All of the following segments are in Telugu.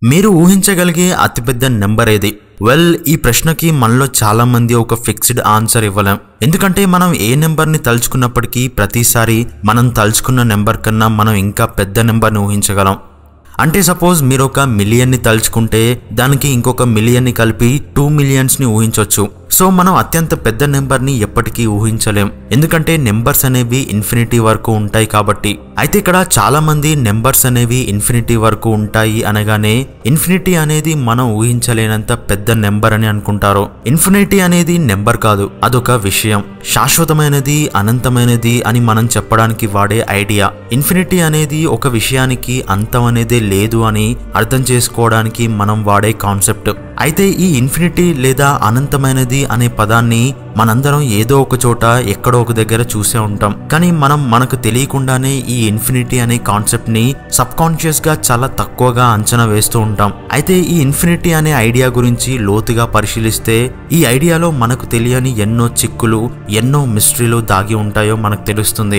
మీరు ఊహించగలిగే అతిపెద్ద నెంబర్ ఏది వెల్ ఈ ప్రశ్నకి మనలో చాలా మంది ఒక ఫిక్స్డ్ ఆన్సర్ ఇవ్వలేం ఎందుకంటే మనం ఏ నెంబర్ని తలుచుకున్నప్పటికీ ప్రతిసారి మనం తలుచుకున్న నెంబర్ కన్నా మనం ఇంకా పెద్ద నెంబర్ని ఊహించగలం అంటే సపోజ్ మీరు ఒక మిలియన్ని తలుచుకుంటే దానికి ఇంకొక మిలియన్ని కలిపి టూ మిలియన్స్ని ఊహించవచ్చు సో మనం అత్యంత పెద్ద నెంబర్ని ఎప్పటికీ ఊహించలేం ఎందుకంటే నెంబర్స్ అనేవి ఇన్ఫినిటీ వరకు ఉంటాయి కాబట్టి అయితే ఇక్కడ చాలా మంది నెంబర్స్ అనేవి ఇన్ఫినిటీ వరకు ఉంటాయి అనగానే ఇన్ఫినిటీ అనేది మనం ఊహించలేనంత పెద్ద నెంబర్ అని అనుకుంటారు ఇన్ఫినిటీ అనేది నెంబర్ కాదు అదొక విషయం శాశ్వతమైనది అనంతమైనది అని మనం చెప్పడానికి వాడే ఐడియా ఇన్ఫినిటీ అనేది ఒక విషయానికి అంతం అనేది లేదు అని అర్థం చేసుకోవడానికి మనం వాడే కాన్సెప్ట్ అయితే ఈ ఇన్ఫినిటీ లేదా అనంతమైనది అనే పదాన్ని మనందరం ఏదో ఒక చోట ఎక్కడో ఒక దగ్గర చూసే ఉంటాం కానీ మనం మనకు తెలియకుండానే ఈ ఇన్ఫినిటీ అనే కాన్సెప్ట్ ని సబ్ కాన్షియస్ గా చాలా తక్కువగా అంచనా వేస్తూ ఉంటాం అయితే ఈ ఇన్ఫినిటీ అనే ఐడియా గురించి లోతుగా పరిశీలిస్తే ఈ ఐడియాలో మనకు తెలియని ఎన్నో చిక్కులు ఎన్నో మిస్టరీలు దాగి ఉంటాయో మనకు తెలుస్తుంది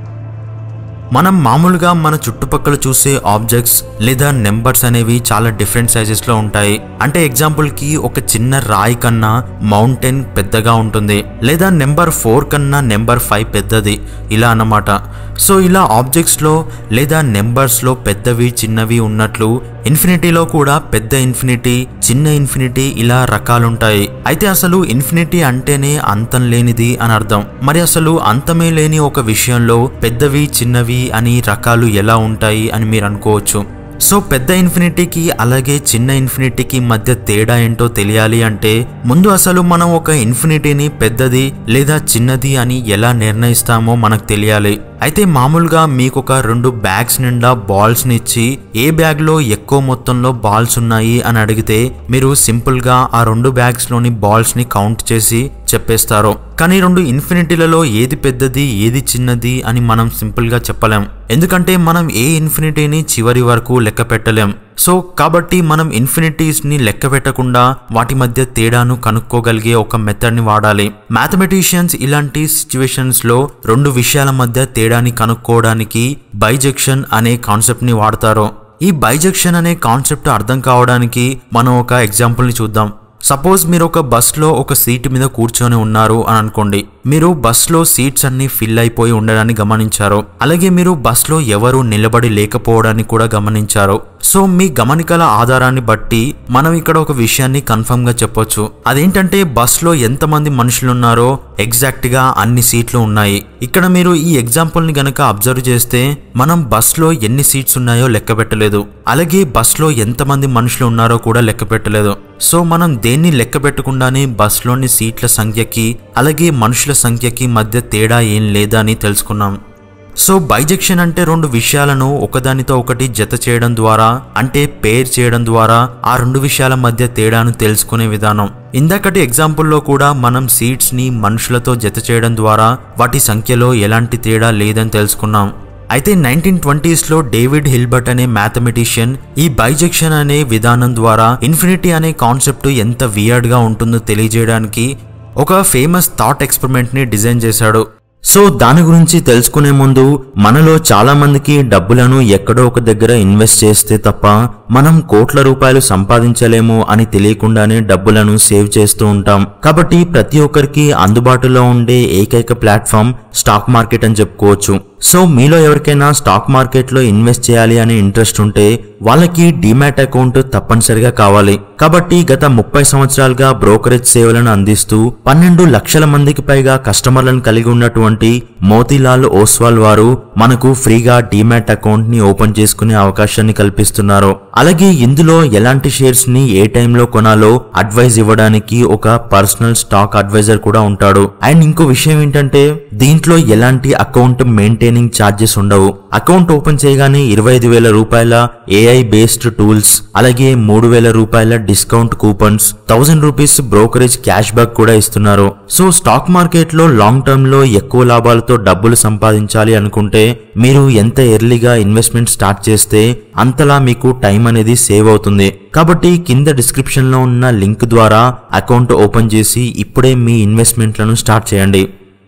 మనం మామూలుగా మన చుట్టుపక్కల చూసే ఆబ్జెక్ట్స్ లేదా నెంబర్స్ అనేవి చాలా డిఫరెంట్ సైజెస్లో ఉంటాయి అంటే ఎగ్జాంపుల్కి ఒక చిన్న రాయి కన్నా మౌంటైన్ పెద్దగా ఉంటుంది లేదా నెంబర్ ఫోర్ కన్నా నెంబర్ ఫైవ్ పెద్దది ఇలా అన్నమాట సో ఇలా ఆబ్జెక్ట్స్లో లేదా నెంబర్స్లో పెద్దవి చిన్నవి ఉన్నట్లు ఇన్ఫినిటీలో కూడా పెద్ద ఇన్ఫినిటీ చిన్న ఇన్ఫినిటీ ఇలా రకాలుంటాయి అయితే అసలు ఇన్ఫినిటీ అంటేనే అంతం లేనిది అని అర్థం మరి అసలు అంతమే లేని ఒక విషయంలో పెద్దవి చిన్నవి అని రకాలు ఎలా ఉంటాయి అని మీరు అనుకోవచ్చు సో పెద్ద ఇన్ఫినిటీకి అలాగే చిన్న ఇన్ఫినిటీకి మధ్య తేడా ఏంటో తెలియాలి అంటే ముందు అసలు మనం ఒక ఇన్ఫినిటీని పెద్దది లేదా చిన్నది అని ఎలా నిర్ణయిస్తామో మనకు తెలియాలి అయితే మామూలుగా మీకు ఒక రెండు బ్యాగ్స్ నిండా బాల్స్ని ఇచ్చి ఏ బ్యాగ్లో ఎక్కువ మొత్తంలో బాల్స్ ఉన్నాయి అని అడిగితే మీరు సింపుల్గా ఆ రెండు బ్యాగ్స్లోని బాల్స్ని కౌంట్ చేసి చెప్పేస్తారు కానీ రెండు ఇన్ఫినిటీలలో ఏది పెద్దది ఏది చిన్నది అని మనం సింపుల్గా చెప్పలేం ఎందుకంటే మనం ఏ ఇన్ఫినిటీని చివరి వరకు లెక్క పెట్టలేం సో కాబట్టి మనం ఇన్ఫినిటీస్ని లెక్క పెట్టకుండా వాటి మధ్య తేడాను కనుక్కోగలిగే ఒక మెథడ్ని వాడాలి మ్యాథమెటిషియన్స్ ఇలాంటి సిచ్యువేషన్స్లో రెండు విషయాల మధ్య తేడాని కనుక్కోవడానికి బైజెక్షన్ అనే కాన్సెప్ట్ని వాడతారు ఈ బైజెక్షన్ అనే కాన్సెప్ట్ అర్థం కావడానికి మనం ఒక ఎగ్జాంపుల్ని చూద్దాం సపోజ్ మీరు ఒక బస్లో ఒక సీట్ మీద కూర్చొని ఉన్నారు అని అనుకోండి మీరు బస్లో సీట్స్ అన్ని ఫిల్ అయిపోయి ఉండడాన్ని గమనించారు అలాగే మీరు బస్లో ఎవరు నిలబడి లేకపోవడాన్ని కూడా గమనించారు సో మీ గమనికల ఆధారాన్ని బట్టి మనం ఇక్కడ ఒక విషయాన్ని కన్ఫర్మ్ గా చెప్పొచ్చు అదేంటంటే బస్లో ఎంతమంది మనుషులు ఉన్నారో ఎగ్జాక్ట్ గా అన్ని సీట్లు ఉన్నాయి ఇక్కడ మీరు ఈ ఎగ్జాంపుల్ ని గనక అబ్జర్వ్ చేస్తే మనం బస్లో ఎన్ని సీట్స్ ఉన్నాయో లెక్క పెట్టలేదు అలాగే బస్లో ఎంతమంది మనుషులు ఉన్నారో కూడా లెక్క పెట్టలేదు సో మనం దేన్ని లెక్క పెట్టకుండానే బస్లోని సీట్ల సంఖ్యకి అలాగే మనుషుల సంఖ్యకి మధ్య తేడా ఏం లేదా అని తెలుసుకున్నాం సో బైజెక్షన్ అంటే రెండు విషయాలను ఒకదానితో ఒకటి జత చేయడం ద్వారా అంటే పేర్ చేయడం ద్వారా ఆ రెండు విషయాల మధ్య తేడాను తెలుసుకునే విధానం ఇందాకటి ఎగ్జాంపుల్లో కూడా మనం సీట్స్ ని మనుషులతో జత చేయడం ద్వారా వాటి సంఖ్యలో ఎలాంటి తేడా లేదని తెలుసుకున్నాం అయితే నైన్టీన్ ట్వంటీస్లో డేవిడ్ హిల్బర్ట్ అనే మ్యాథమెటిషియన్ ఈ బైజెక్షన్ అనే విధానం ద్వారా ఇన్ఫినిటీ అనే కాన్సెప్ట్ ఎంత వియర్డ్గా ఉంటుందో తెలియజేయడానికి ఒక ఫేమస్ థాట్ ఎక్స్పెరిమెంట్ని డిజైన్ చేశాడు సో దాని గురించి తెలుసుకునే ముందు మనలో చాలా మందికి డబ్బులను ఎక్కడో ఒక దగ్గర ఇన్వెస్ట్ చేస్తే తప్ప మనం కోట్ల రూపాయలు సంపాదించలేము అని తెలియకుండానే డబ్బులను సేవ్ చేస్తూ ఉంటాం కాబట్టి ప్రతి ఒక్కరికి అందుబాటులో ఉండే ఏకైక ప్లాట్ఫామ్ స్టాక్ మార్కెట్ అని చెప్పుకోవచ్చు సో మీలో ఎవరికైనా స్టాక్ మార్కెట్లో ఇన్వెస్ట్ చేయాలి అనే ఇంట్రెస్ట్ ఉంటే వాళ్ళకి డిమాట్ అకౌంట్ తప్పనిసరిగా కావాలి కాబట్టి గత ముప్పై సంవత్సరాలుగా బ్రోకరేజ్ సేవలను అందిస్తూ పన్నెండు లక్షల మందికి పైగా కస్టమర్లను కలిగి ఉన్నటువంటి మోతీలాల్ ఓస్వాల్ వారు మనకు ఫ్రీగా డిమాట్ అకౌంట్ ని ఓపెన్ చేసుకునే అవకాశాన్ని కల్పిస్తున్నారు అలాగే ఇందులో ఎలాంటి షేర్స్ ని ఏ టైంలో కొనాలో అడ్వైజ్ ఇవ్వడానికి ఒక పర్సనల్ స్టాక్ అడ్వైజర్ కూడా ఉంటాడు అండ్ ఇంకో విషయం ఏంటంటే దీంట్లో ఎలాంటి అకౌంట్ మెయింటైనింగ్ ఛార్జెస్ ఉండవు అకౌంట్ ఓపెన్ చేయగానే ఇరవై ఐదు వేల రూపాయల ఏఐ బేస్డ్ టూల్స్ అలాగే మూడు వేల రూపాయల discount coupons thousand rupees brokerage cash back కూడా ఇస్తున్నారు సో స్టాక్ మార్కెట్ లో లాంగ్ టర్మ్ లో ఎక్కువ లాభాలతో డబ్బులు సంపాదించాలి అనుకుంటే మీరు ఎంత ఎర్లీగా ఇన్వెస్ట్మెంట్ స్టార్ట్ చేస్తే అంతలా మీకు టైం అనేది సేవ్ అవుతుంది కాబట్టి కింద డిస్క్రిప్షన్ లో ఉన్న లింక్ ద్వారా అకౌంట్ ఓపెన్ చేసి ఇప్పుడే మీ ఇన్వెస్ట్మెంట్లను స్టార్ట్ చేయండి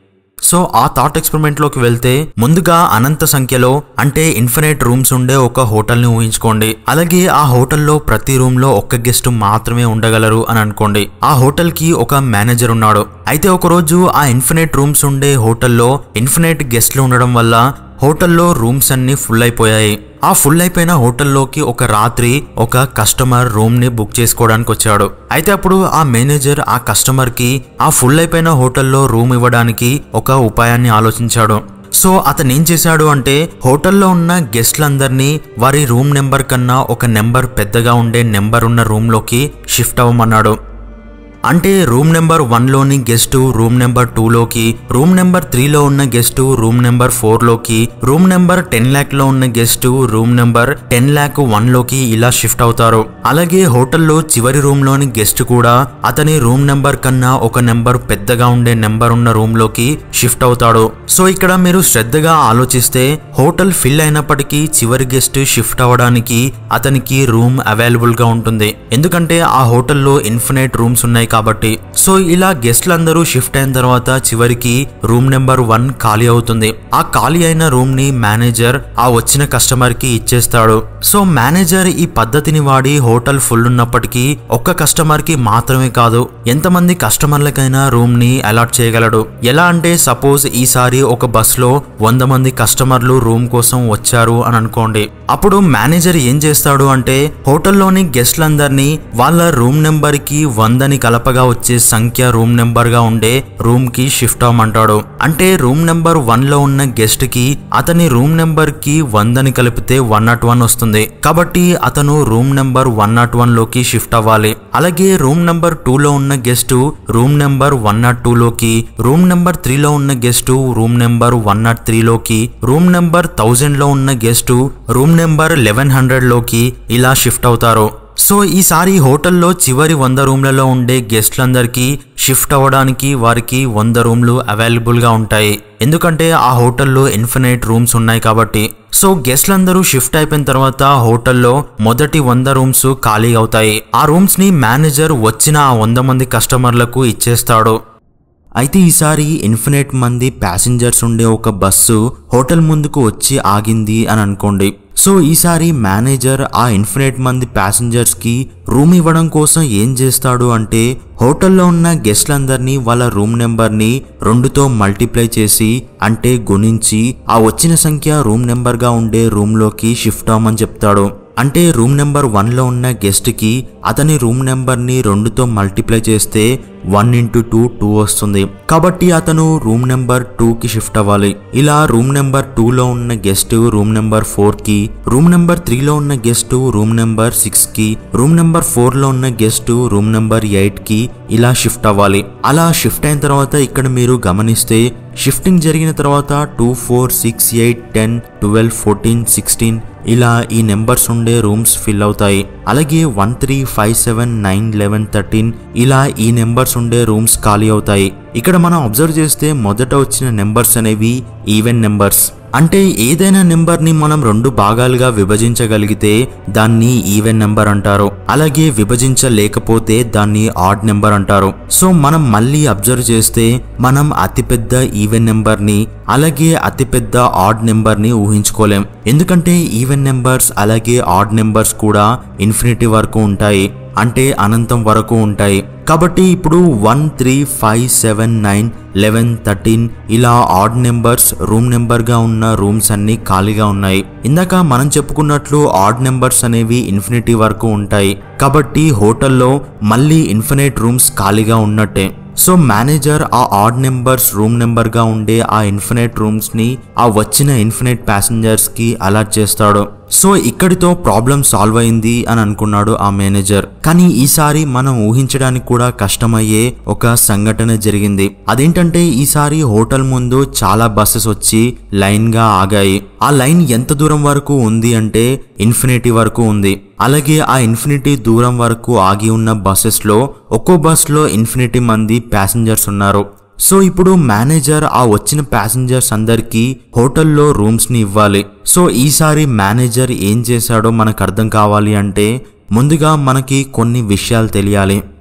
సో ఆ థాట్ ఎక్స్పెరిమెంట్ లోకి వెళ్తే ముందుగా అనంత సంఖ్యలో అంటే ఇన్ఫినైట్ రూమ్స్ ఉండే ఒక హోటల్ ని ఊహించుకోండి అలాగే ఆ హోటల్లో ప్రతి రూమ్ లో ఒక్క గెస్ట్ మాత్రమే ఉండగలరు అని అనుకోండి ఆ హోటల్ కి ఒక మేనేజర్ ఉన్నాడు అయితే ఒక రోజు ఆ ఇన్ఫినైట్ రూమ్స్ ఉండే హోటల్లో ఇన్ఫినైట్ గెస్ట్లు ఉండడం వల్ల హోటల్లో రూమ్స్ అన్ని ఫుల్ అయిపోయాయి ఆ ఫుల్ అయిపోయిన హోటల్లోకి ఒక రాత్రి ఒక కస్టమర్ రూమ్ ని బుక్ చేసుకోవడానికి వచ్చాడు అయితే అప్పుడు ఆ మేనేజర్ ఆ కస్టమర్ కి ఆ ఫుల్ అయిపోయిన హోటల్లో రూమ్ ఇవ్వడానికి ఒక ఉపాయాన్ని ఆలోచించాడు సో అతను ఏం చేశాడు అంటే హోటల్లో ఉన్న గెస్ట్లందరినీ వారి రూమ్ నెంబర్ కన్నా ఒక నెంబర్ పెద్దగా ఉండే నెంబర్ ఉన్న రూమ్లోకి షిఫ్ట్ అవ్వమన్నాడు అంటే రూమ్ నెంబర్ వన్లోని గెస్ట్ రూమ్ నెంబర్ టూలోకి రూమ్ నెంబర్ త్రీలో ఉన్న గెస్ట్ రూమ్ నెంబర్ ఫోర్లోకి రూమ్ నెంబర్ టెన్ ల్యాక్లో ఉన్న guest room number ten lakh వన్లోకి ఇలా షిఫ్ట్ అవుతారు అలాగే హోటల్లో చివరి రూమ్లోని గెస్ట్ కూడా అతని రూమ్ నెంబర్ కన్నా ఒక నెంబర్ పెద్దగా ఉండే నెంబర్ ఉన్న రూమ్లోకి షిఫ్ట్ అవుతాడు సో ఇక్కడ మీరు శ్రద్ధగా ఆలోచిస్తే హోటల్ ఫిల్ అయినప్పటికీ చివరి గెస్ట్ షిఫ్ట్ అవ్వడానికి అతనికి రూమ్ అవైలబుల్ గా ఉంటుంది ఎందుకంటే ఆ హోటల్లో ఇన్ఫినైట్ రూమ్స్ ఉన్నాయి కాబట్టి సో ఇలా గెస్ట్లందరూ షిఫ్ట్ అయిన తర్వాత చివరికి రూమ్ నెంబర్ వన్ ఖాళీ అవుతుంది ఆ ఖాళీ అయిన రూమ్ ని మేనేజర్ ఆ వచ్చిన కస్టమర్ కి ఇచ్చేస్తాడు సో మేనేజర్ ఈ పద్ధతిని వాడి హోటల్ ఫుల్ ఉన్నప్పటికీ ఒక్క కస్టమర్ కి మాత్రమే కాదు ఎంతమంది కస్టమర్లకైనా రూమ్ ని అలాట్ చేయగలడు ఎలా అంటే సపోజ్ ఈసారి ఒక బస్ లో వంద మంది కస్టమర్లు రూమ్ కోసం వచ్చారు అని అనుకోండి అప్పుడు మేనేజర్ ఏం చేస్తాడు అంటే హోటల్లోని గెస్ట్లందరినీ వాళ్ళ రూమ్ నెంబర్ కి వందని కలపగా వచ్చే సంఖ్య రూమ్ నెంబర్ గా ఉండే రూమ్ కి షిఫ్ట్ అవ్వమంటాడు అంటే రూమ్ నెంబర్ వన్ లో ఉన్న గెస్ట్ కి అతని రూమ్ నెంబర్ కి వందని కలిపితే వన్ నాట్ వన్ వస్తుంది కాబట్టి అతను room number one not one లోకి షిఫ్ట్ అవ్వాలి అలాగే రూమ్ నెంబర్ టూ లో ఉన్న guest room number one not two లోకి రూమ్ నెంబర్ త్రీ లో ఉన్న guest room number one not three లోకి రూమ్ నెంబర్ థౌజండ్ లో ఉన్న guest room number eleven hundred లోకి ఇలా షిఫ్ట్ అవుతారు సో ఈసారి హోటల్లో చివరి వంద రూమ్లలో ఉండే గెస్ట్లందరికీ షిఫ్ట్ అవ్వడానికి వారికి వంద రూమ్లు అవైలబుల్గా ఉంటాయి ఎందుకంటే ఆ హోటల్లో ఇన్ఫినైట్ రూమ్స్ ఉన్నాయి కాబట్టి సో గెస్ట్లందరూ షిఫ్ట్ అయిపోయిన తర్వాత హోటల్లో మొదటి వంద రూమ్స్ ఖాళీ అవుతాయి ఆ రూమ్స్ ని మేనేజర్ వచ్చిన ఆ వంద మంది కస్టమర్లకు ఇచ్చేస్తాడు అయితే ఈసారి ఇన్ఫినైట్ మంది ప్యాసింజర్స్ ఉండే ఒక బస్సు హోటల్ ముందుకు వచ్చి ఆగింది అని అనుకోండి సో ఈసారి మేనేజర్ ఆ ఇన్ఫినైట్ మంది ప్యాసింజర్స్ కి రూమ్ ఇవ్వడం కోసం ఏం చేస్తాడు అంటే హోటల్లో ఉన్న గెస్ట్లందరినీ వాళ్ళ రూమ్ నెంబర్ని రెండుతో మల్టిప్లై చేసి అంటే గుణించి ఆ వచ్చిన సంఖ్య రూమ్ నెంబర్గా ఉండే రూమ్లోకి షిఫ్ట్ అవ్వమని చెప్తాడు అంటే రూమ్ నెంబర్ వన్లో ఉన్న గెస్ట్కి అతని రూమ్ నెంబర్ని రెండుతో మల్టిప్లై చేస్తే వన్ ఇంటూ టూ టూ వస్తుంది కాబట్టి అతను రూమ్ నెంబర్ టూకి షిఫ్ట్ అవ్వాలి ఇలా రూమ్ నెంబర్ టూలో ఉన్న గెస్ట్ రూమ్ నెంబర్ ఫోర్కి రూమ్ నెంబర్ త్రీలో ఉన్న గెస్ట్ రూమ్ నెంబర్ సిక్స్కి రూమ్ నెంబర్ ఫోర్లో ఉన్న గెస్ట్ రూమ్ నెంబర్ ఎయిట్కి ఇలా షిఫ్ట్ అవ్వాలి అలా షిఫ్ట్ అయిన తర్వాత ఇక్కడ మీరు గమనిస్తే షిఫ్టింగ్ జరిగిన తర్వాత two four six eight ten twelve fourteen sixteen ఇలా ఈ నెంబర్స్ ఉండే రూమ్స్ ఫిల్ అవుతాయి అలాగే one three five seven nine eleven thirteen ఇలా ఈ నెంబర్స్ ఉండే రూమ్స్ ఖాళీ అవుతాయి ఇక్కడ మనం అబ్జర్వ్ చేస్తే మొదట వచ్చిన నెంబర్స్ అనేవి ఈవెన్ నెంబర్స్ అంటే ఏదైనా నెంబర్ని మనం రెండు భాగాలుగా విభజించగలిగితే దాన్ని ఈవెన్ నెంబర్ అంటారు అలాగే విభజించలేకపోతే దాన్ని ఆడ్ నెంబర్ అంటారు సో మనం మళ్ళీ అబ్జర్వ్ చేస్తే మనం అతిపెద్ద ఈవెన్ నెంబర్ని అలాగే అతిపెద్ద ఆడ్ నెంబర్ని ఊహించుకోలేం ఎందుకంటే ఈవెన్ నెంబర్స్ అలాగే ఆడ్ నెంబర్స్ కూడా ఇన్ఫినిటీ వరకు ఉంటాయి అంటే అనంతం వరకు ఉంటాయి కాబట్టి ఇప్పుడు one three five seven nine eleven thirteen ఇలా ఆడ్ నెంబర్స్ రూమ్ నెంబర్గా ఉన్న రూమ్స్ అన్ని ఖాళీగా ఉన్నాయి ఇందాక మనం చెప్పుకున్నట్లు ఆడ్ నెంబర్స్ అనేవి ఇన్ఫినిటీ వరకు ఉంటాయి కాబట్టి హోటల్లో మళ్ళీ ఇన్ఫినైట్ రూమ్స్ ఖాళీగా ఉన్నట్టే సో మేనేజర్ ఆ ఆడ్ నెంబర్స్ రూమ్ నెంబర్గా ఉండే ఆ ఇన్ఫినైట్ రూమ్స్ని ఆ వచ్చిన ఇన్ఫినైట్ ప్యాసింజర్స్కి అలాట్ చేస్తాడు సో ఇక్కడితో ప్రాబ్లం సాల్వ్ అయింది అని అనుకున్నాడు ఆ మేనేజర్ కానీ ఈసారి మనం ఊహించడానికి కూడా కష్టమయ్యే ఒక సంఘటన జరిగింది అదేంటంటే ఈసారి హోటల్ ముందు చాలా బస్సెస్ వచ్చి లైన్ గా ఆగాయి ఆ లైన్ ఎంత దూరం వరకు ఉంది అంటే ఇన్ఫినిటీ వరకు ఉంది అలాగే ఆ ఇన్ఫినిటీ దూరం వరకు ఆగి ఉన్న బస్సెస్ లో ఒక్కో బస్ లో ఇన్ఫినిటీ మంది ప్యాసింజర్స్ ఉన్నారు సో ఇప్పుడు మేనేజర్ ఆ వచ్చిన ప్యాసింజర్స్ అందరికీ హోటల్లో రూమ్స్ ని ఇవ్వాలి సో ఈసారి మేనేజర్ ఏం చేశాడో మనకు అర్థం కావాలి అంటే ముందుగా మనకి కొన్ని విషయాలు తెలియాలి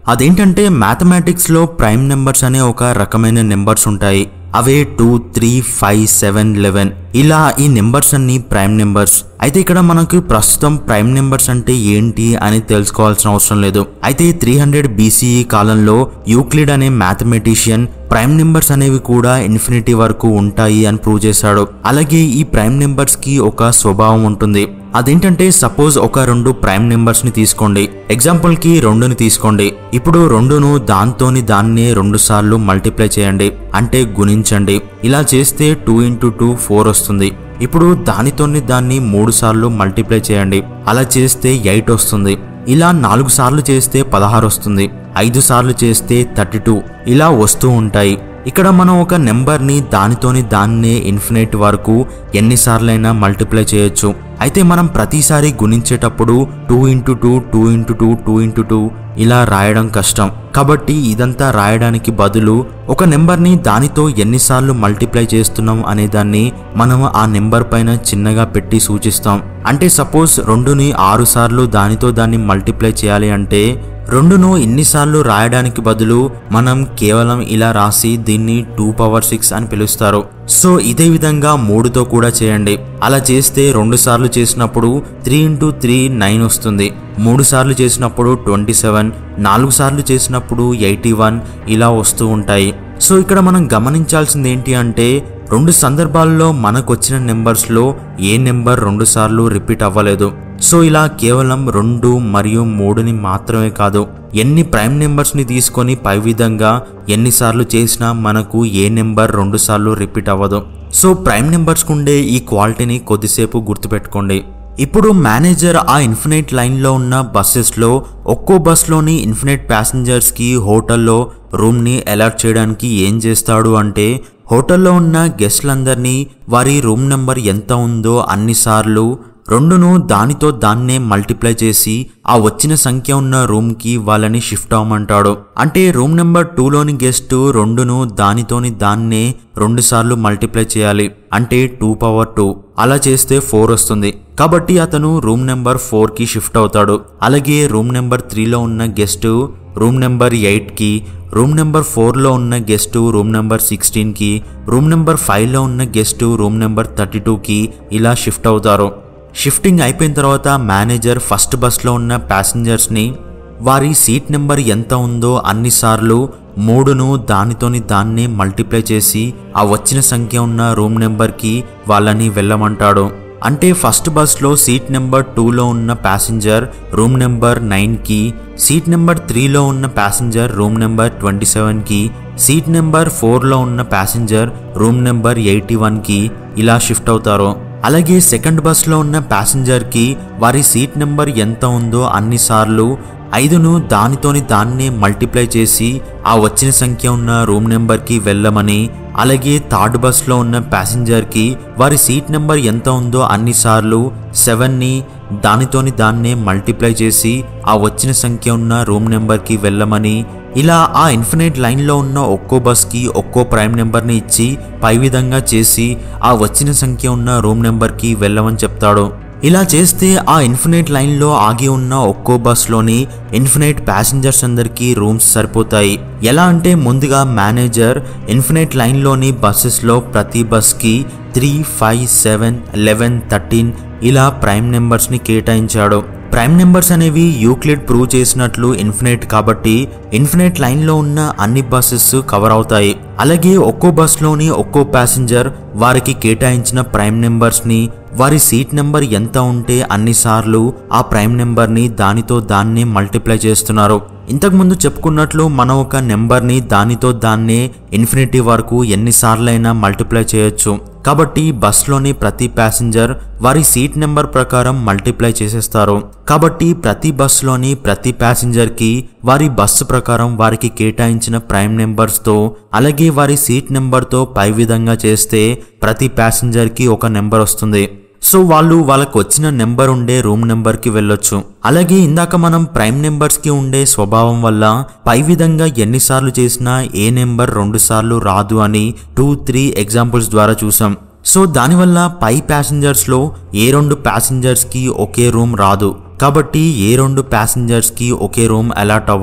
అదేంటంటే మ్యాథమెటిక్స్లో ప్రైమ్ నెంబర్స్ అనే ఒక రకమైన నెంబర్స్ ఉంటాయి అవే two three five seven eleven ఇలా ఈ నెంబర్స్ అన్ని ప్రైమ్ నెంబర్స్ అయితే ఇక్కడ మనకు ప్రస్తుతం ప్రైమ్ నెంబర్స్ అంటే ఏంటి అని తెలుసుకోవాల్సిన అవసరం లేదు అయితే త్రీ హండ్రెడ్ బీసీఈ కాలంలో యూక్లిడ్ అనే మ్యాథమెటిషియన్ ప్రైమ్ నెంబర్స్ అనేవి కూడా ఇన్ఫినిటీ వరకు ఉంటాయి అని ప్రూవ్ చేశాడు అలాగే ఈ ప్రైమ్ నెంబర్స్ కి ఒక స్వభావం ఉంటుంది అదేంటంటే సపోజ్ ఒక రెండు ప్రైమ్ నెంబర్స్ ని తీసుకోండి ఎగ్జాంపుల్ కి రెండుని తీసుకోండి ఇప్పుడు రెండును దాంతోని దాన్నే రెండు సార్లు మల్టిప్లై చేయండి అంటే గుణించండి ఇలా చేస్తే టూ ఇంటూ టూ ఫోర్ వస్తుంది ఇప్పుడు దానితోని దాన్ని మూడు సార్లు మల్టిప్లై చేయండి అలా చేస్తే ఎయిట్ వస్తుంది ఇలా నాలుగు సార్లు చేస్తే పదహారు వస్తుంది ఐదు సార్లు చేస్తే థర్టీ టూ ఇలా వస్తూ ఉంటాయి ఇక్కడ మనం ఒక నెంబర్ని దానితోని దాన్నే ఇన్ఫినిట్ వరకు ఎన్నిసార్లైనా మల్టిప్లై చేయొచ్చు అయితే మనం ప్రతిసారి గుణించేటప్పుడు two into two two into two two into two ఇలా రాయడం కష్టం కాబట్టి ఇదంతా రాయడానికి బదులు ఒక నెంబర్ని దానితో ఎన్నిసార్లు మల్టిప్లై చేస్తున్నాం అనే దాన్ని మనం ఆ నెంబర్ పైన చిన్నగా పెట్టి సూచిస్తాం అంటే సపోజ్ రెండుని ఆరు సార్లు దానితో దాన్ని మల్టిప్లై చేయాలి అంటే రెండును ఇన్నిసార్లు రాయడానికి బదులు మనం కేవలం ఇలా రాసి దీన్ని టూ పవర్ సిక్స్ అని పిలుస్తారు సో ఇదే విధంగా మూడుతో కూడా చేయండి అలా చేస్తే రెండు సార్లు చేసినప్పుడు త్రీ ఇంటూ త్రీ నైన్ వస్తుంది మూడు సార్లు చేసినప్పుడు ట్వంటీ సెవెన్ నాలుగు సార్లు చేసినప్పుడు ఎయిటీ వన్ ఇలా వస్తూ ఉంటాయి సో ఇక్కడ మనం గమనించాల్సింది ఏంటి అంటే రెండు సందర్భాల్లో మనకు వచ్చిన నెంబర్స్లో ఏ నెంబర్ రెండు సార్లు రిపీట్ అవ్వలేదు సో ఇలా కేవలం రెండు మరియు మూడుని మాత్రమే కాదు ఎన్ని ప్రైమ్ నెంబర్స్ని తీసుకొని పై విధంగా ఎన్నిసార్లు చేసినా మనకు ఏ నెంబర్ రెండు సార్లు రిపీట్ అవ్వదు సో ప్రైమ్ నెంబర్స్కి ఉండే ఈ క్వాలిటీని కొద్దిసేపు గుర్తుపెట్టుకోండి ఇప్పుడు మేనేజర్ ఆ ఇన్ఫినైట్ లైన్లో ఉన్న బస్సెస్లో ఒక్కో బస్లోని ఇన్ఫినైట్ ప్యాసింజర్స్కి హోటల్లో రూమ్ని అలాట్ చేయడానికి ఏం చేస్తాడు అంటే హోటల్లో ఉన్న గెస్ట్లందరినీ వారి రూమ్ నెంబర్ ఎంత ఉందో అన్నిసార్లు రెండును దానితో దాన్నే మల్టిప్లై చేసి ఆ వచ్చిన సంఖ్య ఉన్న రూమ్కి వాళ్ళని షిఫ్ట్ అవ్వమంటాడు అంటే రూమ్ నెంబర్ టూలోని గెస్ట్ రెండును దానితోని దాన్నే రెండు సార్లు మల్టిప్లై చేయాలి అంటే టూ పవర్ టూ అలా చేస్తే ఫోర్ వస్తుంది కాబట్టి అతను రూమ్ నెంబర్ ఫోర్కి షిఫ్ట్ అవుతాడు అలాగే రూమ్ నెంబర్ త్రీలో ఉన్న గెస్ట్ రూమ్ నెంబర్ ఎయిట్కి రూమ్ నెంబర్ ఫోర్లో ఉన్న గెస్ట్ రూమ్ నెంబర్ సిక్స్టీన్కి రూమ్ నెంబర్ ఫైవ్లో ఉన్న గెస్ట్ రూమ్ నెంబర్ థర్టీ టూకి ఇలా షిఫ్ట్ అవుతారు షిఫ్టింగ్ అయిపోయిన తర్వాత మేనేజర్ ఫస్ట్ బస్లో ఉన్న ప్యాసింజర్స్ని వారి సీట్ నెంబర్ ఎంత ఉందో అన్నిసార్లు మూడును దానితోని దాన్ని మల్టిప్లై చేసి ఆ వచ్చిన సంఖ్య ఉన్న రూమ్ నెంబర్కి వాళ్ళని వెళ్ళమంటాడు అంటే ఫస్ట్ బస్లో సీట్ నెంబర్ టూలో ఉన్న ప్యాసింజర్ రూమ్ నెంబర్ నైన్కి సీట్ నెంబర్ త్రీలో ఉన్న ప్యాసింజర్ రూమ్ నెంబర్ ట్వంటీ సెవెన్కి సీట్ నెంబర్ ఫోర్లో ఉన్న ప్యాసింజర్ రూమ్ నెంబర్ ఎయిటీ వన్కి ఇలా షిఫ్ట్ అవుతారు అలాగే సెకండ్ బస్లో ఉన్న ప్యాసింజర్కి వారి సీట్ నెంబర్ ఎంత ఉందో అన్నిసార్లు ఐదును దానితోని దాన్నే మల్టిప్లై చేసి ఆ వచ్చిన సంఖ్య ఉన్న రూమ్ నెంబర్కి వెళ్ళమని అలాగే థర్డ్ బస్లో ఉన్న ప్యాసింజర్కి వారి సీట్ నెంబర్ ఎంత ఉందో అన్నిసార్లు సెవెన్ని దానితోని దాన్నే మల్టిప్లై చేసి ఆ వచ్చిన సంఖ్య ఉన్న రూమ్ నెంబర్కి వెళ్ళమని ఇలా ఆ ఇన్ఫినైట్ లైన్లో ఉన్న ఒక్కో బస్కి ఒక్కో ప్రైమ్ నెంబర్ని ఇచ్చి పై విధంగా చేసి ఆ వచ్చిన సంఖ్య ఉన్న రూమ్ నెంబర్కి వెళ్ళమని చెప్తాడు ఇలా చేస్తే ఆ ఇన్ఫినైట్ లైన్లో ఆగి ఉన్న ఒక్కో బస్లోని ఇన్ఫినైట్ ప్యాసింజర్స్ అందరికీ రూమ్స్ సరిపోతాయి ఎలా అంటే ముందుగా మేనేజర్ ఇన్ఫినైట్ లైన్లోని బస్సెస్లో ప్రతి బస్కి three five seven eleven thirteen ఇలా ప్రైమ్ నెంబర్స్ని కేటాయించాడు ప్రైమ్ నెంబర్స్ అనేవి యూక్లిడ్ ప్రూవ్ చేసినట్లు ఇన్ఫినైట్ కాబట్టి ఇన్ఫినైట్ లైన్లో ఉన్న అన్ని బస్సెస్ కవర్ అవుతాయి అలాగే ఒక్కో బస్లోని ఒక్కో ప్యాసింజర్ వారికి కేటాయించిన ప్రైమ్ నెంబర్స్ని వారి సీట్ నెంబర్ ఎంత ఉంటే అన్నిసార్లు ఆ ప్రైమ్ నెంబర్ని దానితో దాన్నే మల్టిప్లై చేస్తున్నారు ఇంతకుముందు చెప్పుకున్నట్లు మనం ఒక నెంబర్ని దానితో దాన్నే ఇన్ఫినిటీ వరకు ఎన్నిసార్లైనా మల్టిప్లై చేయొచ్చు కాబట్టి బస్లోని ప్రతి ప్యాసింజర్ వారి సీట్ నెంబర్ ప్రకారం మల్టిప్లై చేసేస్తారు కాబట్టి ప్రతి బస్సులోని ప్రతి ప్యాసింజర్కి వారి బస్సు ప్రకారం వారికి కేటాయించిన ప్రైమ్ నెంబర్స్తో అలాగే వారి సీట్ నెంబర్తో పై విధంగా చేస్తే ప్రతి ప్యాసింజర్కి ఒక నెంబర్ వస్తుంది సో వాళ్ళు వాళ్ళకు వచ్చిన నెంబర్ ఉండే రూమ్ నెంబర్కి వెళ్ళొచ్చు అలాగే ఇందాక మనం ప్రైమ్ నెంబర్స్కి ఉండే స్వభావం వల్ల పై విధంగా ఎన్నిసార్లు చేసినా ఏ నెంబర్ రెండు సార్లు రాదు అని టూ త్రీ ఎగ్జాంపుల్స్ ద్వారా చూసాం సో దానివల్ల పై ప్యాసింజర్స్లో ఏ రెండు ప్యాసింజర్స్కి ఒకే రూమ్ రాదు కాబట్టి ఏ రెండు ప్యాసింజర్స్కి ఒకే రూమ్ అలాట్ అవ్వదు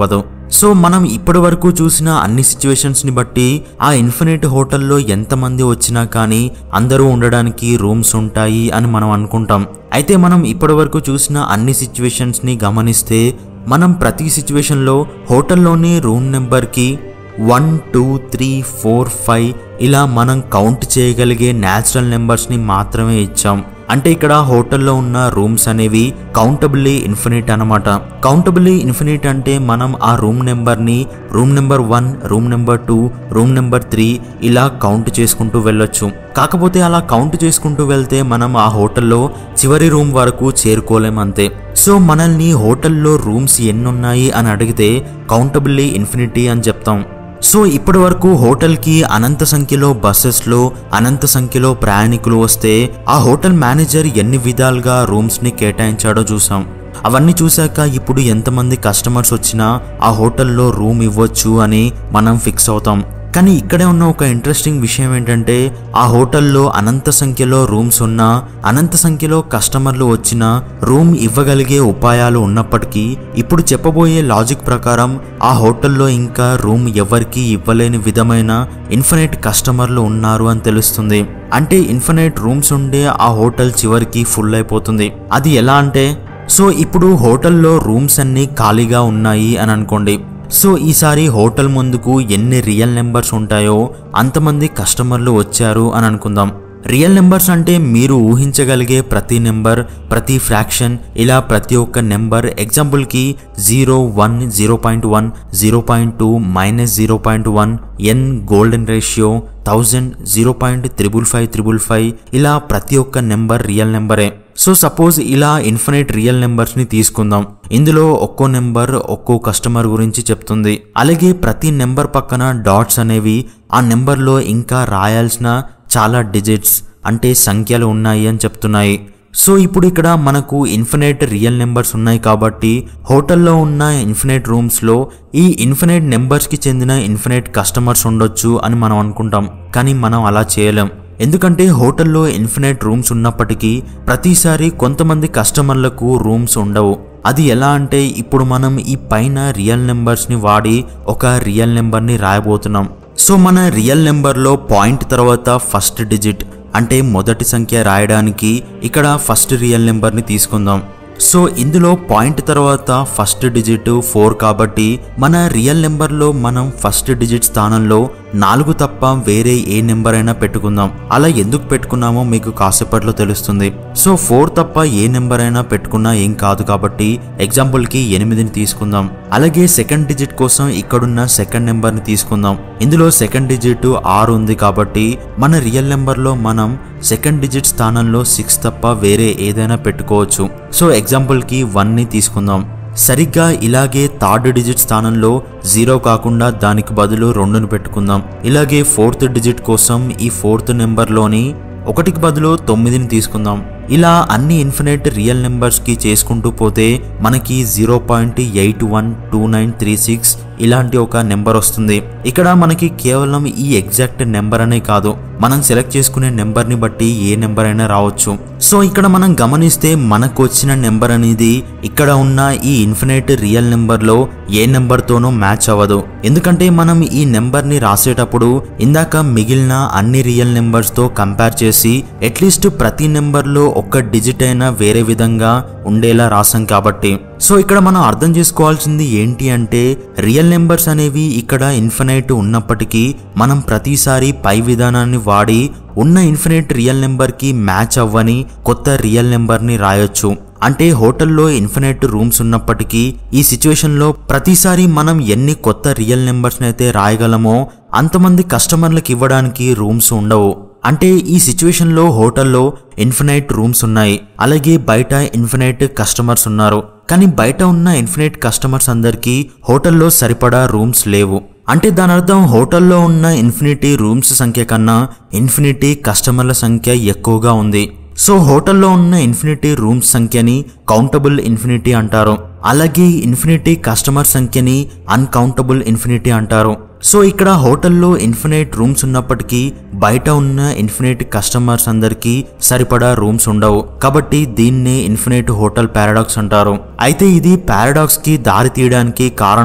సో మనం ఇప్పటి వరకు చూసిన అన్ని సిచ్యువేషన్స్ ని బట్టి ఆ ఇన్ఫినిట్ హోటల్లో ఎంతమంది వచ్చినా కానీ అందరూ ఉండడానికి రూమ్స్ ఉంటాయి అని మనం అనుకుంటాం అయితే మనం ఇప్పటి వరకు చూసిన అన్ని సిచ్యువేషన్స్ ని గమనిస్తే మనం ప్రతి సిచ్యువేషన్లో హోటల్లోని రూమ్ నెంబర్కి one two three four five ఇలా మనం కౌంట్ చేయగలిగే న్యాచురల్ నెంబర్స్ని మాత్రమే ఇచ్చాం అంటే ఇక్కడ హోటల్లో ఉన్న రూమ్స్ అనేవి కౌంటబుల్లీ ఇన్ఫినిట్ అనమాట కౌంటబుల్లీ ఇన్ఫినిట్ అంటే మనం ఆ రూమ్ నెంబర్ని room number one room number two room number three ఇలా కౌంట్ చేసుకుంటూ వెళ్ళొచ్చు కాకపోతే అలా కౌంట్ చేసుకుంటూ వెళ్తే మనం ఆ హోటల్లో చివరి రూమ్ వరకు చేరుకోలేం అంతే సో మనల్ని హోటల్లో రూమ్స్ ఎన్నున్నాయి అని అడిగితే కౌంటబుల్లీ ఇన్ఫినిటీ అని చెప్తాం సో ఇప్పటి వరకు హోటల్కి అనంత సంఖ్యలో బస్సెస్లో అనంత సంఖ్యలో ప్రయాణికులు వస్తే ఆ హోటల్ మేనేజర్ ఎన్ని విధాలుగా రూమ్స్ని కేటాయించాడో చూసాం అవన్నీ చూశాక ఇప్పుడు ఎంతమంది కస్టమర్స్ వచ్చినా ఆ హోటల్లో రూమ్ ఇవ్వచ్చు అని మనం ఫిక్స్ అవుతాం కానీ ఇక్కడే ఉన్న ఒక ఇంట్రెస్టింగ్ విషయం ఏంటంటే ఆ హోటల్లో అనంత సంఖ్యలో రూమ్స్ ఉన్నా అనంత సంఖ్యలో కస్టమర్లు వచ్చినా రూమ్ ఇవ్వగలిగే ఉపాయాలు ఉన్నప్పటికీ ఇప్పుడు చెప్పబోయే లాజిక్ ప్రకారం ఆ హోటల్లో ఇంకా రూమ్ ఎవరికి ఇవ్వలేని విధమైన ఇన్ఫినైట్ కస్టమర్లు ఉన్నారు అని తెలుస్తుంది అంటే ఇన్ఫినైట్ రూమ్స్ ఉండే ఆ హోటల్ చివరికి ఫుల్ అయిపోతుంది అది ఎలా అంటే సో ఇప్పుడు హోటల్లో రూమ్స్ అన్నీ ఖాళీగా ఉన్నాయి అని అనుకోండి సో ఈసారి హోటల్ ముందుకు ఎన్ని రియల్ నెంబర్స్ ఉంటాయో అంతమంది కస్టమర్లు వచ్చారు అని అనుకుందాం రియల్ నెంబర్స్ అంటే మీరు ఊహించగలిగే ప్రతి నెంబర్ ప్రతి ఫ్రాక్షన్ ఇలా ప్రతి ఒక్క నెంబర్ ఎగ్జాంపుల్కి zero one zero point one zero point two minus zero point one N golden ratio thousand zero point triple five triple five ఇలా ప్రతి ఒక్క నెంబర్ రియల్ నెంబరే సో సపోజ్ ఇలా ఇన్ఫినైట్ రియల్ నెంబర్స్ని తీసుకుందాం ఇందులో ఒక్కో నెంబర్ ఒక్కో కస్టమర్ గురించి చెప్తుంది అలాగే ప్రతి నెంబర్ పక్కన డాట్స్ అనేవి ఆ నెంబర్లో ఇంకా రాయాల్సిన చాలా డిజిట్స్ అంటే సంఖ్యలు ఉన్నాయి అని చెప్తున్నాయి సో ఇప్పుడు ఇక్కడ మనకు ఇన్ఫినైట్ రియల్ నెంబర్స్ ఉన్నాయి కాబట్టి హోటల్లో ఉన్న ఇన్ఫినైట్ రూమ్స్లో ఈ ఇన్ఫినైట్ నెంబర్స్కి చెందిన ఇన్ఫినైట్ కస్టమర్స్ ఉండొచ్చు అని మనం అనుకుంటాం కానీ మనం అలా చేయలేం ఎందుకంటే హోటల్లో ఇన్ఫినైట్ రూమ్స్ ఉన్నప్పటికీ ప్రతిసారి కొంతమంది కస్టమర్లకు రూమ్స్ ఉండవు అది ఎలా అంటే ఇప్పుడు మనం ఈ పైన రియల్ నెంబర్స్ని వాడి ఒక రియల్ నెంబర్ని రాయబోతున్నాం సో మన రియల్ నెంబర్లో పాయింట్ తర్వాత ఫస్ట్ డిజిట్ అంటే మొదటి సంఖ్య రాయడానికి ఇక్కడ ఫస్ట్ రియల్ నెంబర్ని తీసుకుందాం సో ఇందులో పాయింట్ తర్వాత ఫస్ట్ డిజిట్ ఫోర్ కాబట్టి మన రియల్ నెంబర్లో మనం ఫస్ట్ డిజిట్ స్థానంలో నాలుగు తప్ప వేరే ఏ నెంబర్ అయినా పెట్టుకుందాం అలా ఎందుకు పెట్టుకున్నామో మీకు కాసేపట్లో తెలుస్తుంది సో ఫోర్ తప్ప ఏ నెంబర్ అయినా పెట్టుకున్నా ఏం కాదు కాబట్టి ఎగ్జాంపుల్కి ఎనిమిదిని తీసుకుందాం అలాగే సెకండ్ డిజిట్ కోసం ఇక్కడున్న సెకండ్ నెంబర్ని తీసుకుందాం ఇందులో సెకండ్ డిజిట్ ఆరు ఉంది కాబట్టి మన రియల్ నెంబర్లో మనం సెకండ్ డిజిట్ స్థానంలో సిక్స్ తప్ప వేరే ఏదైనా పెట్టుకోవచ్చు సో ఎగ్జాంపుల్కి వన్ని తీసుకుందాం సరిగ్గా ఇలాగే థర్డ్ డిజిట్ స్థానంలో జీరో కాకుండా దానికి బదులు రెండును పెట్టుకుందాం ఇలాగే ఫోర్త్ డిజిట్ కోసం ఈ ఫోర్త్ నెంబర్లోని ఒకటికి బదులు తొమ్మిదిని తీసుకుందాం ఇలా అన్ని ఇన్ఫినైట్ రియల్ నెంబర్స్కి చేసుకుంటూ పోతే మనకి zero point eight one two nine three six ఇలాంటి ఒక నెంబర్ వస్తుంది ఇక్కడ మనకి కేవలం ఈ ఎగ్జాక్ట్ నెంబర్ అనే కాదు మనం సెలెక్ట్ చేసుకునే నెంబర్ని బట్టి ఏ నెంబర్ అయినా రావచ్చు సో ఇక్కడ మనం గమనిస్తే మనకు వచ్చిన నెంబర్ అనేది ఇక్కడ ఉన్న ఈ ఇన్ఫినైట్ రియల్ నెంబర్లో ఏ నెంబర్తోనూ మ్యాచ్ అవ్వదు ఎందుకంటే మనం ఈ నెంబర్ని రాసేటప్పుడు ఇందాక మిగిలిన అన్ని రియల్ నెంబర్స్తో కంపేర్ చేసి అట్లీస్ట్ ప్రతి నెంబర్లో ఒక్క డిజిట్ అయినా వేరే విధంగా ఉండేలా రాసాం కాబట్టి సో ఇక్కడ మనం అర్థం చేసుకోవాల్సింది ఏంటి అంటే రియల్ నెంబర్స్ అనేవి ఇక్కడ ఇన్ఫినైట్ ఉన్నప్పటికీ మనం ప్రతిసారి పై విధానాన్ని వాడి ఉన్న ఇన్ఫినైట్ రియల్ నెంబర్కి మ్యాచ్ అవ్వని కొత్త రియల్ నెంబర్ని రాయొచ్చు అంటే హోటల్లో ఇన్ఫినైట్ రూమ్స్ ఉన్నప్పటికీ ఈ సిచ్యువేషన్లో ప్రతిసారి మనం ఎన్ని కొత్త రియల్ నెంబర్స్ని అయితే రాయగలమో అంతమంది కస్టమర్లకు ఇవ్వడానికి రూమ్స్ ఉండవు అంటే ఈ సిచ్యువేషన్లో హోటల్లో ఇన్ఫినైట్ రూమ్స్ ఉన్నాయి అలాగే బయట ఇన్ఫినైట్ కస్టమర్స్ ఉన్నారు కానీ బయట ఉన్న ఇన్ఫినైట్ కస్టమర్స్ అందరికీ హోటల్లో సరిపడా రూమ్స్ లేవు అంటే దాని అర్థం హోటల్లో ఉన్న ఇన్ఫినిటీ రూమ్స్ సంఖ్య కన్నా ఇన్ఫినిటీ కస్టమర్ల సంఖ్య ఎక్కువగా ఉంది సో హోటల్లో ఉన్న ఇన్ఫినిటీ రూమ్స్ సంఖ్యని కౌంటబుల్ ఇన్ఫినిటీ అంటారు అలాగే ఇన్ఫినిటీ కస్టమర్ సంఖ్యని అన్కౌంటబుల్ ఇన్ఫినిటీ అంటారు సో ఇక్కడ హోటల్లో ఇన్ఫినైట్ రూమ్స్ ఉన్నప్పటికీ బయట ఉన్న ఇన్ఫినైట్ కస్టమర్స్ అందరికీ సరిపడా రూమ్స్ ఉండవు కాబట్టి దీన్నే ఇన్ఫినైట్ హోటల్ పారాడాక్స్ అంటారు అయితే ఇది పారాడాక్స్ కి దారి తీయడానికి కారణం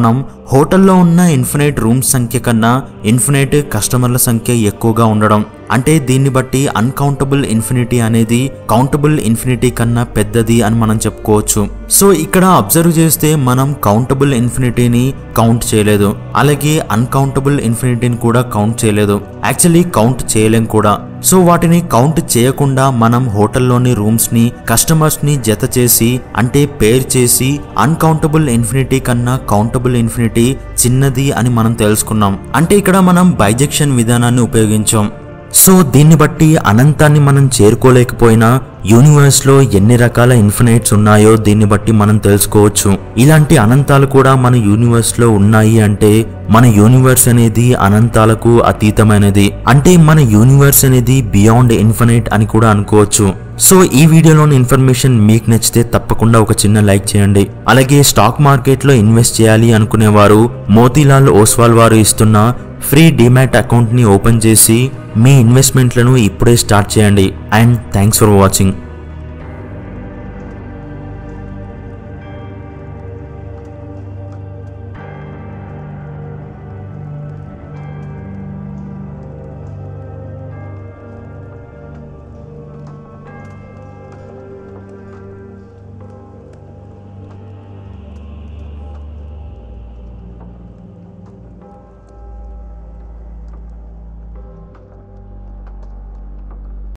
హోటల్లో ఉన్న ఇన్ఫినైట్ రూమ్స్ సంఖ్య కన్నా ఇన్ఫినైట్ కస్టమర్ల సంఖ్య ఎక్కువగా ఉండడం అంటే దీన్ని బట్టి అన్కౌంటబుల్ ఇన్ఫినిటీ అనేది కౌంటబుల్ ఇన్ఫినిటీ కన్నా పెద్దది అని మనం చెప్పుకోవచ్చు సో ఇక్కడ అబ్జర్వ్ చేస్తే మనం కౌంటబుల్ ఇన్ఫినిటీని కౌంట్ చేయలేదు అలాగే అన్కౌంటబుల్ ఇన్ఫినిటీని కూడా కౌంట్ చేయలేదు యాక్చువల్లీ కౌంట్ చేయలేం కూడా సో వాటిని కౌంట్ చేయకుండా మనం హోటల్లోని రూమ్స్ ని కస్టమర్స్ ని జత చేసి అంటే పేర్ చేసి అన్కౌంటబుల్ ఇన్ఫినిటీ కన్నా కౌంటబుల్ ఇన్ఫినిటీ చిన్నది అని మనం తెలుసుకున్నాం అంటే ఇక్కడ మనం బైజెక్షన్ విధానాన్ని ఉపయోగించాం సో దీన్ని బట్టి అనంతాన్ని మనం చేరుకోలేకపోయినా యూనివర్స్ లో ఎన్ని రకాల ఇన్ఫినైట్స్ ఉన్నాయో దీన్ని బట్టి మనం తెలుసుకోవచ్చు ఇలాంటి అనంతాలు కూడా మన యూనివర్స్ లో ఉన్నాయి అంటే మన యూనివర్స్ అనేది అనంతాలకు అతీతమైనది అంటే మన యూనివర్స్ అనేది బియాండ్ ఇన్ఫినైట్ అని కూడా అనుకోవచ్చు సో ఈ వీడియోలోని ఇన్ఫర్మేషన్ మీకు నచ్చితే తప్పకుండా ఒక చిన్న లైక్ చేయండి అలాగే స్టాక్ మార్కెట్లో ఇన్వెస్ట్ చేయాలి అనుకునేవారు మోతీలాల్ ఓస్వాల్ వారు ఇస్తున్న ఫ్రీ డిమాట్ అకౌంట్ని ఓపెన్ చేసి మీ ఇన్వెస్ట్మెంట్లను ఇప్పుడే స్టార్ట్ చేయండి అండ్ థ్యాంక్స్ ఫర్ వాచింగ్